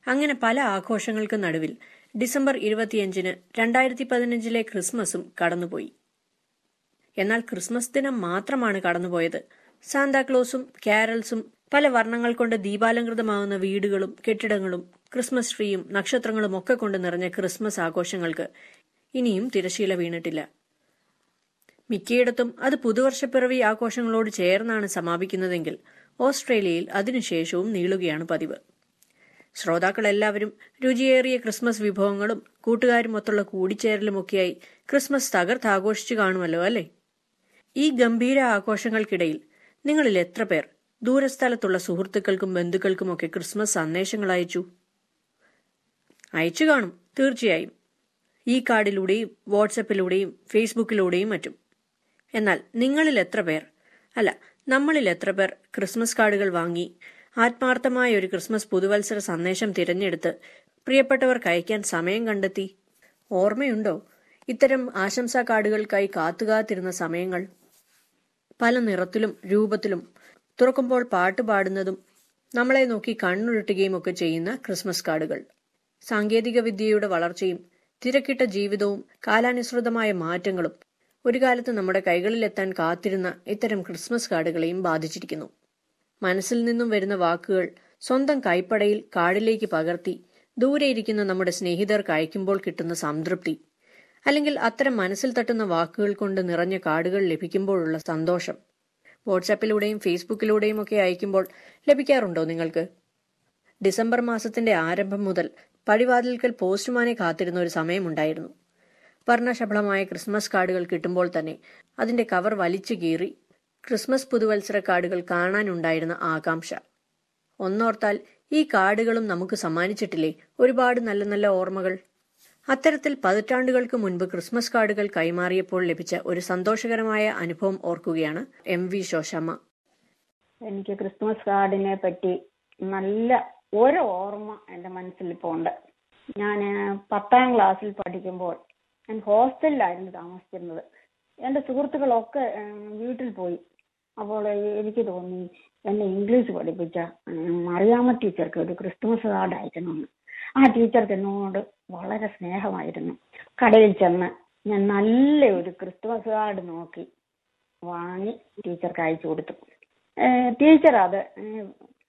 അങ്ങനെ പല ആഘോഷങ്ങൾക്കും നടുവിൽ ഡിസംബർ ഇരുപത്തിയഞ്ചിന് രണ്ടായിരത്തി പതിനഞ്ചിലെ ക്രിസ്മസും കടന്നുപോയി എന്നാൽ ക്രിസ്മസ് ദിനം മാത്രമാണ് കടന്നുപോയത് സാന്താക്ലോസും കാരൽസും പല വർണ്ണങ്ങൾ കൊണ്ട് ദീപാലങ്കൃതമാവുന്ന വീടുകളും കെട്ടിടങ്ങളും ക്രിസ്മസ് ട്രീയും നക്ഷത്രങ്ങളും ഒക്കെ കൊണ്ട് നിറഞ്ഞ ക്രിസ്മസ് ആഘോഷങ്ങൾക്ക് ഇനിയും തിരശീല വീണിട്ടില്ല മിക്കയിടത്തും അത് പുതുവർഷപ്പിറവി ആഘോഷങ്ങളോട് ചേർന്നാണ് സമാപിക്കുന്നതെങ്കിൽ ഓസ്ട്രേലിയയിൽ അതിനുശേഷവും നീളുകയാണ് പതിവ് ശ്രോതാക്കൾ എല്ലാവരും രുചിയേറിയ ക്രിസ്മസ് വിഭവങ്ങളും കൂട്ടുകാരുമൊത്തുള്ള കൂടിച്ചേരലുമൊക്കെയായി ക്രിസ്മസ് തകർത്ത് ആഘോഷിച്ചു കാണുമല്ലോ അല്ലേ ഈ ഗംഭീര ആഘോഷങ്ങൾക്കിടയിൽ നിങ്ങളിൽ എത്ര പേർ ദൂരസ്ഥലത്തുള്ള സുഹൃത്തുക്കൾക്കും ബന്ധുക്കൾക്കുമൊക്കെ ക്രിസ്മസ് സന്ദേശങ്ങൾ അയച്ചു അയച്ചു കാണും തീർച്ചയായും ഈ കാർഡിലൂടെയും വാട്സപ്പിലൂടെയും ഫേസ്ബുക്കിലൂടെയും മറ്റും എന്നാൽ നിങ്ങളിൽ എത്ര പേർ അല്ല നമ്മളിൽ എത്ര പേർ ക്രിസ്മസ് കാർഡുകൾ വാങ്ങി ആത്മാർത്ഥമായ ഒരു ക്രിസ്മസ് പുതുവത്സര സന്ദേശം തിരഞ്ഞെടുത്ത് പ്രിയപ്പെട്ടവർക്ക് അയക്കാൻ സമയം കണ്ടെത്തി ഓർമ്മയുണ്ടോ ഇത്തരം ആശംസാ കാർഡുകൾക്കായി കാത്തുകാത്തിരുന്ന സമയങ്ങൾ പല നിറത്തിലും രൂപത്തിലും തുറക്കുമ്പോൾ പാട്ട് പാടുന്നതും നമ്മളെ നോക്കി കണ്ണുരുട്ടുകയും ഒക്കെ ചെയ്യുന്ന ക്രിസ്മസ് കാർഡുകൾ സാങ്കേതിക വിദ്യയുടെ വളർച്ചയും തിരക്കിട്ട ജീവിതവും കാലാനുസൃതമായ മാറ്റങ്ങളും ഒരു കാലത്ത് നമ്മുടെ കൈകളിലെത്താൻ കാത്തിരുന്ന ഇത്തരം ക്രിസ്മസ് കാർഡുകളെയും ബാധിച്ചിരിക്കുന്നു മനസ്സിൽ നിന്നും വരുന്ന വാക്കുകൾ സ്വന്തം കൈപ്പടയിൽ കാർഡിലേക്ക് പകർത്തി ദൂരെ ഇരിക്കുന്ന നമ്മുടെ സ്നേഹിതർക്ക് അയക്കുമ്പോൾ കിട്ടുന്ന സംതൃപ്തി അല്ലെങ്കിൽ അത്തരം മനസ്സിൽ തട്ടുന്ന വാക്കുകൾ കൊണ്ട് നിറഞ്ഞ കാർഡുകൾ ലഭിക്കുമ്പോഴുള്ള സന്തോഷം വാട്സാപ്പിലൂടെയും ഫേസ്ബുക്കിലൂടെയും ഒക്കെ അയക്കുമ്പോൾ ലഭിക്കാറുണ്ടോ നിങ്ങൾക്ക് ഡിസംബർ മാസത്തിന്റെ ആരംഭം മുതൽ പടിവാതിൽക്കൽ പോസ്റ്റ്മാനെ കാത്തിരുന്ന ഒരു സമയമുണ്ടായിരുന്നു വർണ്ണശബളമായ ക്രിസ്മസ് കാർഡുകൾ കിട്ടുമ്പോൾ തന്നെ അതിന്റെ കവർ വലിച്ചു കീറി ക്രിസ്മസ് പുതുവത്സര കാർഡുകൾ കാണാനുണ്ടായിരുന്ന ആകാംക്ഷ ഒന്നോർത്താൽ ഈ കാർഡുകളും നമുക്ക് സമ്മാനിച്ചിട്ടില്ലേ ഒരുപാട് നല്ല നല്ല ഓർമ്മകൾ അത്തരത്തിൽ പതിറ്റാണ്ടുകൾക്ക് മുൻപ് ക്രിസ്മസ് കാർഡുകൾ കൈമാറിയപ്പോൾ ലഭിച്ച ഒരു സന്തോഷകരമായ അനുഭവം ഓർക്കുകയാണ് എം വി ശോശമ്മ എനിക്ക് ക്രിസ്മസ് കാർഡിനെ പറ്റി നല്ല ഒരു ഓർമ്മ എൻ്റെ മനസ്സിൽ ഇപ്പോൾ ഉണ്ട് ഞാൻ പത്താം ക്ലാസ്സിൽ പഠിക്കുമ്പോൾ ഞാൻ ഹോസ്റ്റലിലായിരുന്നു താമസിച്ചിരുന്നത് എൻ്റെ സുഹൃത്തുക്കളൊക്കെ ഉം, വീട്ടിൽ പോയി അപ്പോൾ എനിക്ക് തോന്നി എന്നെ ഇംഗ്ലീഷ് പഠിപ്പിച്ച ഉം, മറിയാമ്മ ടീച്ചർക്ക് ഒരു ക്രിസ്മസ് കാർഡ് അയക്കണമെന്ന് ആ ടീച്ചർക്ക് എന്നോട് വളരെ സ്നേഹമായിരുന്നു കടയിൽ ചെന്ന് ഞാൻ നല്ല ഒരു ക്രിസ്മസ് കാർഡ് നോക്കി വാങ്ങി ടീച്ചർക്ക് അയച്ചു കൊടുത്തു ഏഹ് ടീച്ചർ അത് ഏഹ്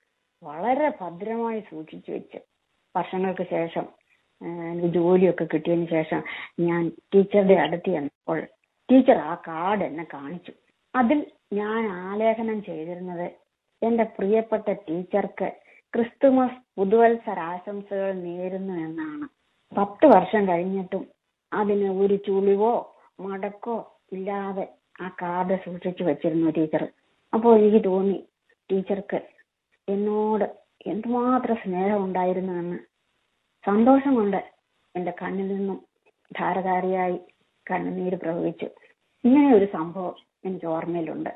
വളരെ ഭദ്രമായി സൂക്ഷിച്ചു വെച്ച് വർഷങ്ങൾക്ക് ശേഷം ഏഹ് എനിക്ക് ജോലിയൊക്കെ കിട്ടിയതിന് ശേഷം ഞാൻ ടീച്ചറുടെ അടുത്ത് ചെന്നപ്പോൾ ടീച്ചർ ആ കാർഡ് എന്നെ കാണിച്ചു അതിൽ ഞാൻ ആലേഖനം ചെയ്തിരുന്നത് എന്റെ പ്രിയപ്പെട്ട ടീച്ചർക്ക് ക്രിസ്തുമസ് പുതുവത്സര ആശംസകൾ നേരുന്നു എന്നാണ് പത്ത് വർഷം കഴിഞ്ഞിട്ടും അതിന് ഒരു ചുളിവോ മടക്കോ ഇല്ലാതെ ആ കാർഡ് സൂക്ഷിച്ചു വെച്ചിരുന്നു ടീച്ചർ അപ്പോൾ എനിക്ക് തോന്നി ടീച്ചർക്ക് എന്നോട് എന്തുമാത്രം സ്നേഹം ഉണ്ടായിരുന്നു എന്ന് സന്തോഷം കൊണ്ട് എന്റെ കണ്ണിൽ നിന്നും ധാരധാരയായി കണ്ണുനീര് പ്രവഹിച്ചു ഇങ്ങനെ ഒരു സംഭവം എനിക്ക് ഓർമ്മയിലുണ്ട്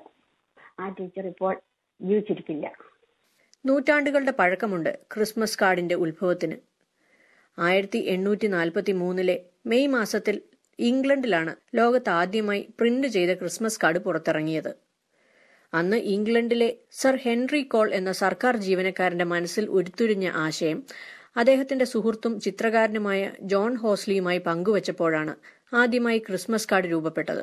ആ ടീച്ചർ ഇപ്പോൾ ജീവിച്ചിരിക്കില്ല നൂറ്റാണ്ടുകളുടെ പഴക്കമുണ്ട് ക്രിസ്മസ് കാർഡിന്റെ ഉത്ഭവത്തിന് ആയിരത്തി എണ്ണൂറ്റി നാൽപ്പത്തി മൂന്നിലെ മെയ് മാസത്തിൽ ഇംഗ്ലണ്ടിലാണ് ലോകത്ത് ആദ്യമായി പ്രിന്റ് ചെയ്ത ക്രിസ്മസ് കാർഡ് പുറത്തിറങ്ങിയത് അന്ന് ഇംഗ്ലണ്ടിലെ സർ ഹെൻറി കോൾ എന്ന സർക്കാർ ജീവനക്കാരന്റെ മനസ്സിൽ ഉരുത്തിരിഞ്ഞ ആശയം അദ്ദേഹത്തിന്റെ സുഹൃത്തും ചിത്രകാരനുമായ ജോൺ ഹോസ്ലിയുമായി പങ്കുവച്ചപ്പോഴാണ് ആദ്യമായി ക്രിസ്മസ് കാർഡ് രൂപപ്പെട്ടത്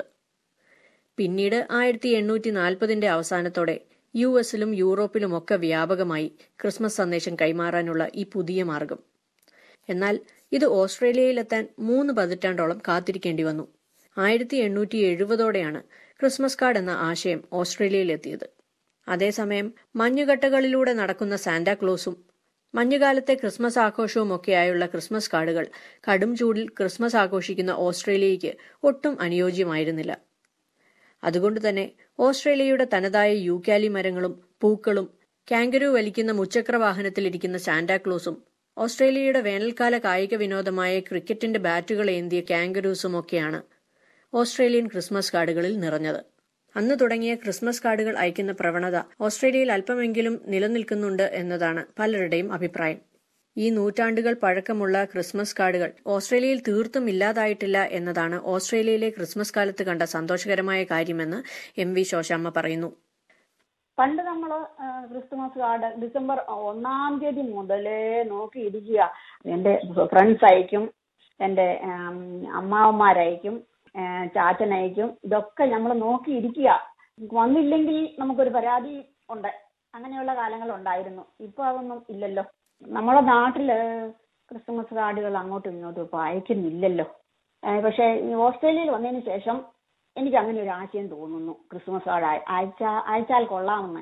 പിന്നീട് ആയിരത്തി എണ്ണൂറ്റി നാൽപ്പതിന്റെ അവസാനത്തോടെ യു എസിലും യൂറോപ്പിലുമൊക്കെ വ്യാപകമായി ക്രിസ്മസ് സന്ദേശം കൈമാറാനുള്ള ഈ പുതിയ മാർഗം എന്നാൽ ഇത് ഓസ്ട്രേലിയയിലെത്താൻ മൂന്ന് പതിറ്റാണ്ടോളം കാത്തിരിക്കേണ്ടി വന്നു ആയിരത്തി എണ്ണൂറ്റി എഴുപതോടെയാണ് ക്രിസ്മസ് കാർഡ് എന്ന ആശയം ഓസ്ട്രേലിയയിലെത്തിയത് അതേസമയം മഞ്ഞുകട്ടകളിലൂടെ നടക്കുന്ന സാന്റാക്ലോസും മഞ്ഞുകാലത്തെ ക്രിസ്മസ് ആഘോഷവും ഒക്കെയായുള്ള ക്രിസ്മസ് കാർഡുകൾ കടും ചൂടിൽ ക്രിസ്മസ് ആഘോഷിക്കുന്ന ഓസ്ട്രേലിയയ്ക്ക് ഒട്ടും അനുയോജ്യമായിരുന്നില്ല അതുകൊണ്ട് തന്നെ ഓസ്ട്രേലിയയുടെ തനതായ യൂക്കാലി മരങ്ങളും പൂക്കളും കാങ്കരു വലിക്കുന്ന മുച്ചക്ര വാഹനത്തിലിരിക്കുന്ന സാന്റാക്ലോസും ഓസ്ട്രേലിയയുടെ വേനൽക്കാല കായിക വിനോദമായ ക്രിക്കറ്റിന്റെ ബാറ്റുകൾ ഏന്തിയ കാങ്കരൂസും ഒക്കെയാണ് ഓസ്ട്രേലിയൻ ക്രിസ്മസ് കാർഡുകളിൽ നിറഞ്ഞത് അന്ന് തുടങ്ങിയ ക്രിസ്മസ് കാർഡുകൾ അയക്കുന്ന പ്രവണത ഓസ്ട്രേലിയയിൽ അല്പമെങ്കിലും നിലനിൽക്കുന്നുണ്ട് എന്നതാണ് പലരുടെയും അഭിപ്രായം ഈ നൂറ്റാണ്ടുകൾ പഴക്കമുള്ള ക്രിസ്മസ് കാർഡുകൾ ഓസ്ട്രേലിയയിൽ തീർത്തും ഇല്ലാതായിട്ടില്ല എന്നതാണ് ഓസ്ട്രേലിയയിലെ ക്രിസ്മസ് കാലത്ത് കണ്ട സന്തോഷകരമായ കാര്യമെന്ന് എം വി ശോശാമ്മ പറയുന്നു പണ്ട് നമ്മൾ ക്രിസ്തുമസ് കാർഡ് ഡിസംബർ ഒന്നാം തീയതി മുതലേ നോക്കിയിരിക്കുക എന്റെ ഫ്രണ്ട്സ് അയക്കും എന്റെ ആം, അമ്മാവന്മാരയക്കും ആ, ചാച്ചനയക്കും ഇതൊക്കെ നമ്മൾ നോക്കിയിരിക്കുക വന്നില്ലെങ്കിൽ നമുക്കൊരു പരാതി ഉണ്ട് അങ്ങനെയുള്ള കാലങ്ങൾ ഉണ്ടായിരുന്നു ഇപ്പൊ അതൊന്നും ഇല്ലല്ലോ നമ്മുടെ നാട്ടില് ക്രിസ്തുമസ് കാർഡുകൾ അങ്ങോട്ടും ഇങ്ങോട്ടും ഇപ്പൊ അയക്കുന്നില്ലല്ലോ ഏഹ് പക്ഷേ ഈ ഓസ്ട്രേലിയയിൽ വന്നതിന് ശേഷം എനിക്ക് അങ്ങനെ ഒരു ആശയം തോന്നുന്നു ക്രിസ്മസ് കാർഡ് അയ- അയച്ച അയച്ചാൽ കൊള്ളാമെന്ന്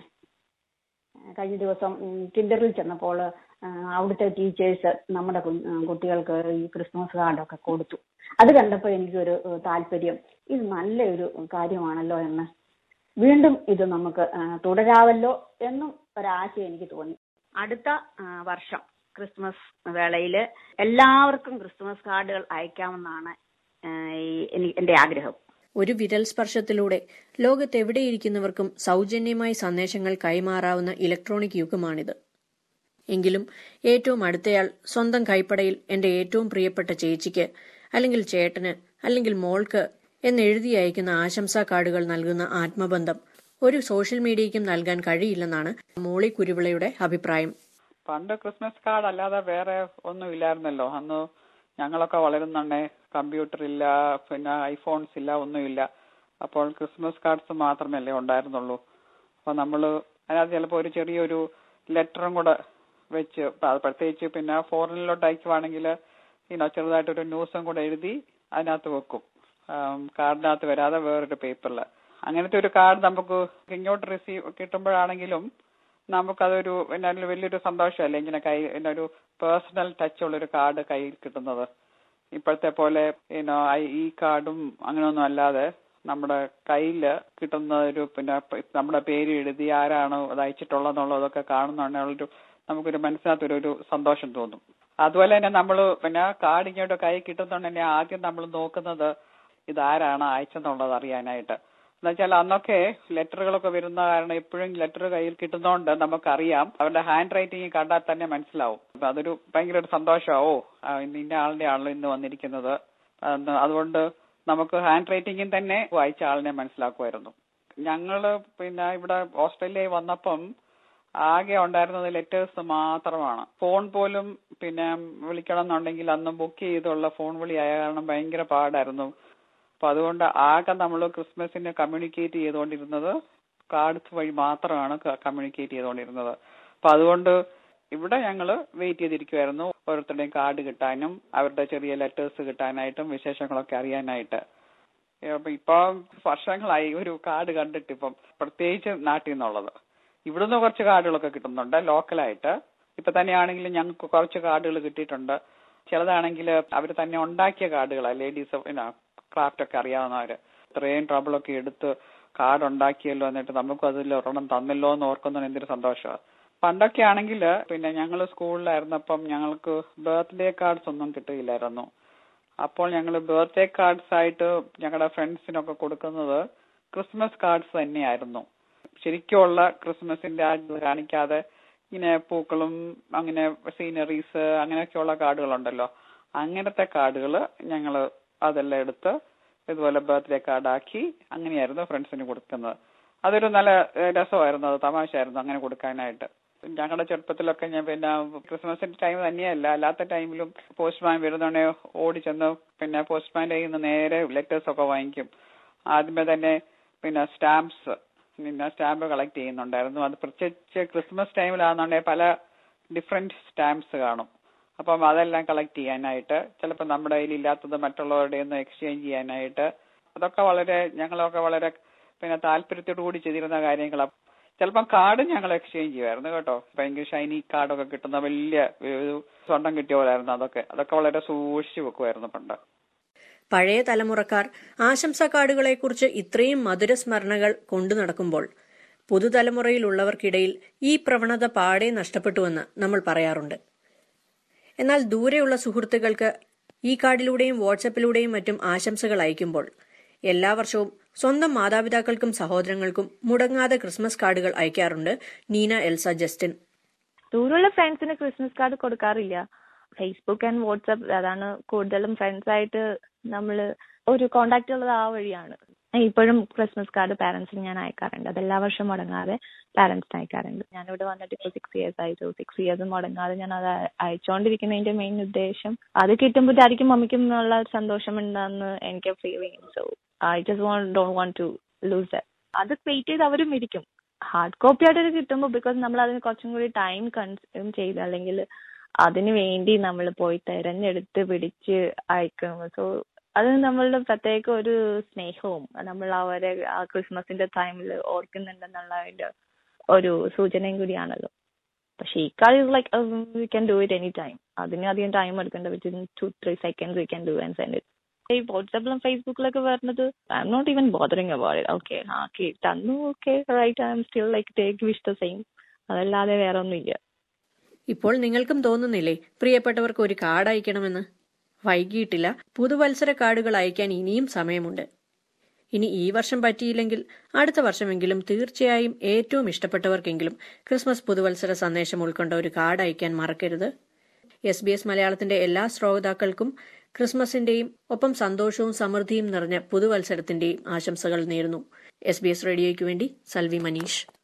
ഏഹ് കഴിഞ്ഞ ദിവസം കിൻഡറിൽ ചെന്നപ്പോൾ ഏഹ് അവിടുത്തെ ടീച്ചേഴ്സ് നമ്മുടെ കു- ഏഹ് കുട്ടികൾക്ക് ഈ ക്രിസ്മസ് കാർഡൊക്കെ കൊടുത്തു അത് കണ്ടപ്പോൾ എനിക്കൊരു ഏഹ് താല്പര്യം ഇത് നല്ലൊരു കാര്യമാണല്ലോ എന്ന് വീണ്ടും ഇത് നമുക്ക് ഏഹ് തുടരാവല്ലോ എന്നും ഒരാശയം എനിക്ക് തോന്നി അടുത്ത ഏഹ് വർഷം ക്രിസ്മസ് വേളയിൽ എല്ലാവർക്കും ക്രിസ്മസ് കാർഡുകൾ അയക്കാമെന്നാണ് ഏഹ് ഈ എനി- എന്റെ ആഗ്രഹം ഒരു വിരൽ സ്പർശത്തിലൂടെ ലോകത്തെവിടെയിരിക്കുന്നവർക്കും സൗജന്യമായി സന്ദേശങ്ങൾ കൈമാറാവുന്ന ഇലക്ട്രോണിക് യുഗമാണിത് എങ്കിലും ഏറ്റവും അടുത്തയാൾ സ്വന്തം കൈപ്പടയിൽ എന്റെ ഏറ്റവും പ്രിയപ്പെട്ട ചേച്ചിക്ക് അല്ലെങ്കിൽ ചേട്ടന് അല്ലെങ്കിൽ മോൾക്ക് എന്നെഴുതി അയക്കുന്ന ആശംസാ കാർഡുകൾ നൽകുന്ന ആത്മബന്ധം ഒരു സോഷ്യൽ മീഡിയയ്ക്കും നൽകാൻ കഴിയില്ലെന്നാണ് മോളി കുരുവിളയുടെ അഭിപ്രായം പണ്ട് ക്രിസ്മസ് കാർഡ് അല്ലാതെ വേറെ ഒന്നും ഇല്ലായിരുന്നല്ലോ അന്ന് ഞങ്ങളൊക്കെ വളരുന്നുണ്ടേ കമ്പ്യൂട്ടർ ഇല്ല പിന്നെ ഐഫോൺസ് ഇല്ല ഒന്നുമില്ല അപ്പോൾ ക്രിസ്മസ് കാർഡ്സ് മാത്രമല്ലേ ഉണ്ടായിരുന്നുള്ളൂ അപ്പൊ നമ്മള് അതിനകത്ത് ചിലപ്പോൾ ഒരു ചെറിയൊരു ലെറ്ററും കൂടെ വെച്ച് പ- അത് പ്രത്യേകിച്ച് പിന്നെ ഫോറിനിലോട്ട് അയക്കുവാണെങ്കിൽ ഇനോ ചെറുതായിട്ടൊരു ന്യൂസും കൂടെ എഴുതി അതിനകത്ത് വെക്കും ആം, കാർഡിനകത്ത് വരാതെ വേറൊരു പേപ്പറിൽ അങ്ങനത്തെ ഒരു കാർഡ് നമുക്ക് ഇങ്ങോട്ട് റിസീവ് കിട്ടുമ്പോഴാണെങ്കിലും നമുക്കതൊരു പിന്നെ അതിൽ വലിയൊരു സന്തോഷമല്ലേ ഇങ്ങനെ കൈ പിന്നെ ഒരു പേഴ്സണൽ ടച്ച് ഉള്ള ഒരു കാർഡ് കയ്യിൽ കിട്ടുന്നത് ഇപ്പോഴത്തെ പോലെ പിന്നെ ഈ കാർഡും അങ്ങനെയൊന്നും അല്ലാതെ നമ്മുടെ കയ്യിൽ കിട്ടുന്ന ഒരു പിന്നെ പ- നമ്മുടെ പേര് എഴുതി ആരാണ് അത് അയച്ചിട്ടുള്ളതെന്നുള്ളതൊക്കെ കാണുന്നുള്ളൊരു നമുക്കൊരു മനസ്സിനകത്തൊരു ഒരു സന്തോഷം തോന്നും അതുപോലെ തന്നെ നമ്മൾ പിന്നെ കാർഡ് ഇങ്ങോട്ട് കൈ കിട്ടുന്നുണ്ട് തന്നെ ആദ്യം നമ്മൾ നോക്കുന്നത് ഇതാരാണ് അയച്ചെന്നുള്ളത് അറിയാനായിട്ട് എന്നുവെച്ചാൽ അന്നൊക്കെ ലെറ്ററുകളൊക്കെ വരുന്ന കാരണം എപ്പോഴും ലെറ്റർ കയ്യിൽ കിട്ടുന്നതുകൊണ്ട് നമുക്കറിയാം അവരുടെ ഹാൻഡ് റൈറ്റിംഗ് കണ്ടാൽ തന്നെ മനസ്സിലാവും അപ്പൊ അതൊരു ഭയങ്കര ഒരു സന്തോഷമാവോ ഇന്ന ആളിന്റെ ആണല്ലോ ഇന്ന് വന്നിരിക്കുന്നത് എന്ന് അതുകൊണ്ട് നമുക്ക് ഹാൻഡ് റൈറ്റിംഗും തന്നെ വായിച്ച ആളിനെ മനസ്സിലാക്കുമായിരുന്നു ഞങ്ങള് പിന്നെ ഇവിടെ ഓസ്ട്രേലിയയിൽ വന്നപ്പം ആകെ ഉണ്ടായിരുന്നത് ലെറ്റേഴ്സ് മാത്രമാണ് ഫോൺ പോലും പിന്നെ വിളിക്കണം എന്നുണ്ടെങ്കിൽ അന്ന് ബുക്ക് ചെയ്തുള്ള ഫോൺ വിളി ആയ കാരണം ഭയങ്കര പാടായിരുന്നു അപ്പൊ അതുകൊണ്ട് ആകെ നമ്മൾ ക്രിസ്മസിന് കമ്മ്യൂണിക്കേറ്റ് ചെയ്തുകൊണ്ടിരുന്നത് കാർഡ്സ് വഴി മാത്രമാണ് കമ്മ്യൂണിക്കേറ്റ് ചെയ്തുകൊണ്ടിരുന്നത് അപ്പൊ അതുകൊണ്ട് ഇവിടെ ഞങ്ങൾ വെയിറ്റ് ചെയ്തിരിക്കുമായിരുന്നു ഓരോരുത്തരുടെയും കാർഡ് കിട്ടാനും അവരുടെ ചെറിയ ലെറ്റേഴ്സ് കിട്ടാനായിട്ടും വിശേഷങ്ങളൊക്കെ അറിയാനായിട്ട് അപ്പൊ ഇപ്പൊ വർഷങ്ങളായി ഒരു കാർഡ് കണ്ടിട്ട് ഇപ്പം പ്രത്യേകിച്ച് നാട്ടിൽ നിന്നുള്ളത് ഇവിടുന്ന് കുറച്ച് കാർഡുകളൊക്കെ കിട്ടുന്നുണ്ട് ലോക്കലായിട്ട് ഇപ്പൊ തന്നെയാണെങ്കിലും ഞങ്ങൾക്ക് കുറച്ച് കാർഡുകൾ കിട്ടിയിട്ടുണ്ട് ചിലതാണെങ്കിൽ അവർ തന്നെ ഉണ്ടാക്കിയ കാർഡുകളാണ് ലേഡീസ് ക്രാഫ്റ്റ് ഒക്കെ അറിയാവുന്നവര് ഇത്രയും ട്രബിൾ ഒക്കെ എടുത്ത് കാർഡ് ഉണ്ടാക്കിയല്ലോ എന്നിട്ട് നമുക്ക് അതിൽ ഒരെണ്ണം തന്നല്ലോ എന്ന് ഓർക്കുന്നതിന് എന്തൊരു സന്തോഷമാണ് പണ്ടൊക്കെ ആണെങ്കിൽ പിന്നെ ഞങ്ങൾ സ്കൂളിലായിരുന്നപ്പം ഞങ്ങൾക്ക് ബർത്ത്ഡേ കാർഡ്സ് ഒന്നും കിട്ടിയില്ലായിരുന്നു അപ്പോൾ ഞങ്ങൾ ബർത്ത്ഡേ കാർഡ്സ് ആയിട്ട് ഞങ്ങളുടെ ഫ്രണ്ട്സിനൊക്കെ കൊടുക്കുന്നത് ക്രിസ്മസ് കാർഡ്സ് തന്നെയായിരുന്നു ശരിക്കുള്ള ക്രിസ്മസിന്റെ ആ ഇത് കാണിക്കാതെ ഇങ്ങനെ പൂക്കളും അങ്ങനെ സീനറീസ് അങ്ങനെയൊക്കെയുള്ള കാർഡുകളുണ്ടല്ലോ അങ്ങനത്തെ കാർഡുകൾ ഞങ്ങൾ അതെല്ലാം എടുത്ത് ഇതുപോലെ ബർത്ത്ഡേ കാർഡാക്കി അങ്ങനെയായിരുന്നു ഫ്രണ്ട്സിന് കൊടുക്കുന്നത് അതൊരു നല്ല ഏഹ്, രസമായിരുന്നു അത് തമാശയായിരുന്നു അങ്ങനെ കൊടുക്കാനായിട്ട് ഞങ്ങളുടെ ചെറുപ്പത്തിലൊക്കെ ഞാൻ പിന്നെ ക്രിസ്മസിന്റെ ടൈം തന്നെയല്ല അല്ലാത്ത ടൈമിലും പോസ്റ്റ്മാൻ വരുന്നോടെ ഓടി ചെന്ന് പിന്നെ പോസ്റ്റ്മാന്റെ കയ്യിൽ നിന്ന് നേരെ ലെറ്റേഴ്സ് ഒക്കെ വാങ്ങിക്കും ആദ്യമേ തന്നെ പിന്നെ സ്റ്റാമ്പ്സ് പിന്നെ സ്റ്റാമ്പ് കളക്ട് ചെയ്യുന്നുണ്ടായിരുന്നു അത് പ്രത്യേകിച്ച് ക്രിസ്മസ് ടൈമിലാണെന്നുണ്ടെങ്കിൽ പല ഡിഫറെന്റ് സ്റ്റാമ്പ്സ് കാണും അപ്പം അതെല്ലാം കളക്ട് ചെയ്യാനായിട്ട് ചിലപ്പോൾ നമ്മുടെ കയ്യിൽ ഇല്ലാത്തത് മറ്റുള്ളവരുടെ ഒന്ന് എക്സ്ചേഞ്ച് ചെയ്യാനായിട്ട് അതൊക്കെ വളരെ ഞങ്ങളൊക്കെ വളരെ പിന്നെ താല്പര്യത്തോടു കൂടി ചെയ്തിരുന്ന കാര്യങ്ങളാണ് ചിലപ്പം കാർഡ് ഞങ്ങൾ എക്സ്ചേഞ്ച് ചെയ്യുമായിരുന്നു കേട്ടോ ഭയങ്കര ഷൈനി കാർഡൊക്കെ കിട്ടുന്ന വലിയ ഒരു സ്വർണം കിട്ടിയ പോലായിരുന്നു അതൊക്കെ അതൊക്കെ വളരെ സൂക്ഷിച്ചു വെക്കുമായിരുന്നു പണ്ട് പഴയ തലമുറക്കാർ ആശംസാ കാർഡുകളെക്കുറിച്ച് ഇത്രയും മധുര സ്മരണകൾ കൊണ്ടു നടക്കുമ്പോൾ പുതുതലമുറയിലുള്ളവർക്കിടയിൽ ഈ പ്രവണത പാടെ നഷ്ടപ്പെട്ടുവെന്ന് നമ്മൾ പറയാറുണ്ട് എന്നാൽ ദൂരെയുള്ള സുഹൃത്തുക്കൾക്ക് ഈ കാർഡിലൂടെയും വാട്സപ്പിലൂടെയും മറ്റും ആശംസകൾ അയക്കുമ്പോൾ എല്ലാ വർഷവും സ്വന്തം മാതാപിതാക്കൾക്കും സഹോദരങ്ങൾക്കും മുടങ്ങാതെ ക്രിസ്മസ് കാർഡുകൾ അയക്കാറുണ്ട് നീന എൽസ ജസ്റ്റിൻ ദൂരമുള്ള ഫ്രണ്ട്സിന് ക്രിസ്മസ് കാർഡ് കൊടുക്കാറില്ല ഫേസ്ബുക്ക് ആൻഡ് വാട്സപ്പ് അതാണ് കൂടുതലും ഫ്രണ്ട്സ് ആയിട്ട് നമ്മൾ ഒരു കോണ്ടാക്ട് ഉള്ളത് ആ വഴിയാണ് ഇപ്പോഴും ക്രിസ്മസ് കാർഡ് പാരന്റ്സിന് ഞാൻ അയക്കാറുണ്ട് അത് എല്ലാ വർഷവും മുടങ്ങാതെ പാരന്റ്സിന് അയക്കാറുണ്ട് ഞാനിവിടെ വന്നിട്ട് ഇപ്പോൾ സിക്സ് ഇയേഴ്സ് ആയിട്ട് സിക്സ് ഇയേഴ്സ് മുടങ്ങാതെ ഞാൻ അത് അയച്ചുകൊണ്ടിരിക്കുന്നതിന്റെ മെയിൻ ഉദ്ദേശം അത് കിട്ടുമ്പോഴായിരിക്കും മമ്മിക്കും എന്നുള്ള സന്തോഷം ഉണ്ടെന്ന് എനിക്ക് ഫീൽ ചെയ്യും so I just won't don't want to lose that അത് വെയിറ്റ് ചെയ്ത് അവരും ഇരിക്കും ഹാർഡ് കോപ്പി ആയിട്ട് കിട്ടുമ്പോൾ ബിക്കോസ് നമ്മൾ അതിന് കുറച്ചും കൂടി ടൈം കൺസ്യൂം ചെയ്ത് അല്ലെങ്കിൽ അതിന് വേണ്ടി നമ്മൾ പോയി തെരഞ്ഞെടുത്ത് പിടിച്ച് അയക്കും സോ അത് നമ്മളുടെ പ്രത്യേക ഒരു സ്നേഹവും നമ്മൾ അവരെ ആ ക്രിസ്മസിന്റെ ടൈമിൽ ഓർക്കുന്നുണ്ടെന്നുള്ളതിന്റെ ഒരു സൂചനയും കൂടിയാണല്ലോ പക്ഷെ ഈ call is like we can do it any time അതിന് അധികം ടൈം എടുക്കേണ്ട within two three seconds we can do and send it ഈ വാട്സാപ്പിലും ഫേസ്ബുക്കിലൊക്കെ വരുന്നത് I'm not even bothering about it okay ah okay തന്നു okay right I'm still like take wish the same അതല്ലാതെ വേറെ ഒന്നുമില്ല ഇപ്പോൾ നിങ്ങൾക്കും തോന്നുന്നില്ലേ പ്രിയപ്പെട്ടവർക്ക് ഒരു കാർഡ് അയക്കണമെന്ന് വൈകിയിട്ടില്ല പുതുവത്സര കാർഡുകൾ അയക്കാൻ ഇനിയും സമയമുണ്ട് ഇനി ഈ വർഷം പറ്റിയില്ലെങ്കിൽ അടുത്ത വർഷമെങ്കിലും തീർച്ചയായും ഏറ്റവും ഇഷ്ടപ്പെട്ടവർക്കെങ്കിലും ക്രിസ്മസ് പുതുവത്സര സന്ദേശം ഉൾക്കൊണ്ട ഒരു കാർഡ് അയക്കാൻ മറക്കരുത് എസ് ബി എസ് മലയാളത്തിന്റെ എല്ലാ ശ്രോതാക്കൾക്കും ക്രിസ്മസിന്റെയും ഒപ്പം സന്തോഷവും സമൃദ്ധിയും നിറഞ്ഞ പുതുവത്സരത്തിന്റെയും ആശംസകൾ നേരുന്നു എസ് ബി എസ് റേഡിയോയ്ക്ക് വേണ്ടി സൽവി മനീഷ്